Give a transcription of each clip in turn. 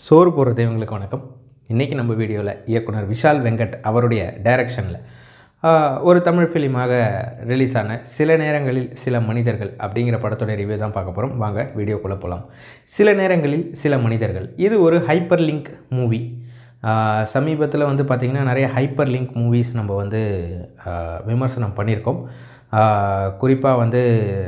சோறு போடுற தெய்வங்களுக்கு வணக்கம் இன்றைக்கி நம்ம வீடியோவில் இயக்குனர் விஷால் வெங்கட் அவருடைய டைரக்ஷனில் ஒரு தமிழ் ஃபிலிமாக ரிலீஸ் ஆன சில நேரங்களில் சில மனிதர்கள் அப்படிங்கிற படத்தோட ரிவ்யூ தான் பார்க்க போகிறோம் வாங்க வீடியோக்குள்ளே போகலாம் சில நேரங்களில் சில மனிதர்கள் இது ஒரு ஹைப்பர் லிங்க் மூவி சமீபத்தில் வந்து பார்த்திங்கன்னா நிறைய ஹைப்பர் லிங்க் மூவிஸ் நம்ம வந்து ஆஹ், விமர்சனம் பண்ணியிருக்கோம் குறிப்பாக வந்து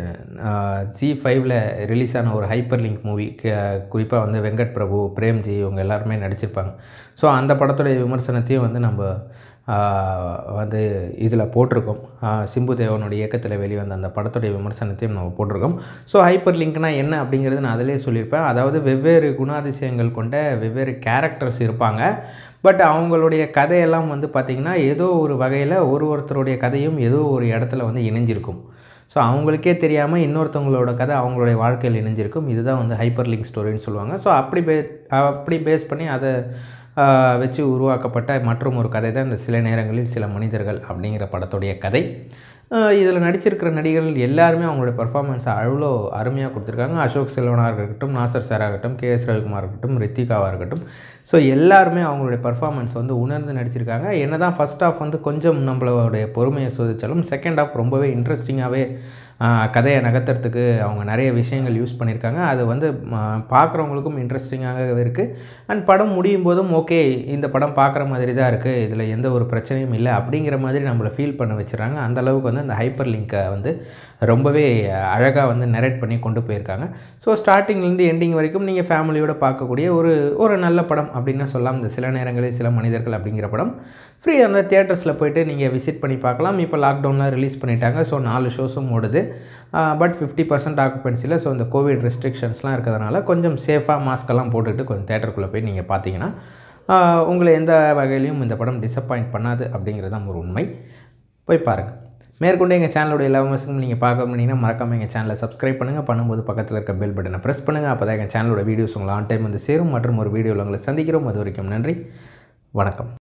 ஜி ஃபைவ்ல ரிலீஸ் ஆன ஒரு ஹைப்பர் லிங்க் மூவி குறிப்பாக வந்து வெங்கட் பிரபு பிரேம்ஜி இவங்க எல்லாருமே நடிச்சிருப்பாங்க ஸோ அந்த படத்துடைய விமர்சனத்தையும் வந்து நம்ம ஆஹ், வந்து இதில் போட்டிருக்கோம் ஆஹ், சிம்பு தேவனுடைய இயக்கத்தில் வெளிவந்த அந்த படத்துடைய விமர்சனத்தையும் நம்ம போட்டிருக்கோம் ஸோ ஹைப்பர் லிங்க்னா என்ன அப்படிங்கிறது நான் அதிலே சொல்லியிருப்பேன் அதாவது வெவ்வேறு குணாதிசயங்கள் கொண்ட வெவ்வேறு கேரக்டர்ஸ் இருப்பாங்க பட் அவங்களுடைய கதையெல்லாம் வந்து பார்த்திங்கன்னா ஏதோ ஒரு வகையில் ஒரு ஒருத்தருடைய கதையும் ஏதோ ஒரு இடத்துல வந்து இணைஞ்சிருக்கும் ஸோ அவங்களுக்கே தெரியாமல் இன்னொருத்தவங்களோட கதை அவங்களுடைய வாழ்க்கையில் இணைஞ்சிருக்கும் இதுதான் வந்து ஹைப்பர் லிங்க் ஸ்டோரின்னு சொல்லுவாங்க ஸோ அப்படி பே அப்படி பேஸ் பண்ணி அதை ஆஹ், வச்சு உருவாக்கப்பட்ட மற்றும் ஒரு கதை தான் இந்த சில நேரங்களில் சில மனிதர்கள் அப்படிங்கிற படத்துடைய கதை இதில் நடிச்சிருக்கிற நடிகர்கள் எல்லாருமே அவங்களுடைய பர்ஃபார்மன்ஸை அவ்வளோ அருமையாக கொடுத்துருக்காங்க அசோக் செல்வனாக இருக்கட்டும் நாசர் சாராக இருக்கட்டும் கே எஸ் ரவிக்குமார் இருக்கட்டும் ரித்திகாவாக இருக்கட்டும் ஸோ எல்லாருமே அவங்களுடைய பர்ஃபார்மன்ஸ் வந்து உணர்ந்து நடிச்சிருக்காங்க என்ன தான் ஃபஸ்ட் ஹாஃப் வந்து கொஞ்சம் நம்மளுடைய பொறுமையை சோதிச்சாலும் செகண்ட் ஹாஃப் ரொம்பவே இன்ட்ரெஸ்டிங்காகவே கதையை நகர்த்துறதுக்கு அவங்க நிறைய விஷயங்கள் யூஸ் பண்ணியிருக்காங்க அது வந்து பார்க்குறவங்களுக்கும் இன்ட்ரெஸ்டிங்காகவே இருக்குது அண்ட் படம் முடியும் போதும் ஓகே இந்த படம் பார்க்குற மாதிரி தான் இருக்குது இதில் எந்த ஒரு பிரச்சனையும் இல்லை அப்படிங்கிற மாதிரி நம்மளை ஃபீல் பண்ண வச்சுறாங்க அந்த அளவுக்கு வந்து அந்த ஹைப்பர் லிங்க்கை வந்து ரொம்பவே அழகாக வந்து நெரேட் பண்ணி கொண்டு போயிருக்காங்க ஸோ ஸ்டார்டிங்லேருந்து எண்டிங் வரைக்கும் நீங்கள் ஃபேமிலியோட பார்க்கக்கூடிய ஒரு ஒரு நல்ல படம் அப்படின்னு சொல்லலாம் இந்த சில நேரங்களில் சில மனிதர்கள் அப்படிங்கிற படம் ஃப்ரீ அந்த தியேட்டர்ஸில் போயிட்டு நீங்கள் விசிட் பண்ணி பார்க்கலாம் இப்போ லாக்டவுனில் ரிலீஸ் பண்ணிட்டாங்க ஸோ நாலு ஷோஸும் ஓடுது பட் ஃபிஃப்டி பர்சன்ட் ஆக்குபென்சியில் ஸோ இந்த கோவிட் ரெஸ்ட்ரிக்ஷன்ஸ்லாம் இருக்கிறதுனால கொஞ்சம் சேஃபாக மாஸ்க்கெல்லாம் போட்டுக்கிட்டு கொஞ்சம் தேட்டருக்குள்ளே போய் நீங்கள் பார்த்தீங்கன்னா ஆஹ், உங்களை எந்த வகையிலையும் இந்த படம் டிசப்பாயிண்ட் பண்ணாது அப்படிங்கிறது தான் ஒரு உண்மை போய் பாருங்கள் மேற்கொண்டு எங்கள் சேனலோட எல்லா விமர்சனமும் நீங்கள் பார்க்க முடியுங்கன்னா மறக்காமல் எங்கள் சேனலை சப்ஸ்கிரைப் பண்ணுங்கள் பண்ணும்போது பக்கத்தில் இருக்க பெல் பட்டனை ப்ரெஸ் பண்ணுங்கள் அப்போ தான் எங்கள் சேனலோட வீடியோஸ் உங்களை ஆன் டைம் வந்து சேரும் மற்றும் ஒரு வீடியோவில் உங்களை சந்திக்கிறோம் அது வரைக்கும் நன்றி வணக்கம்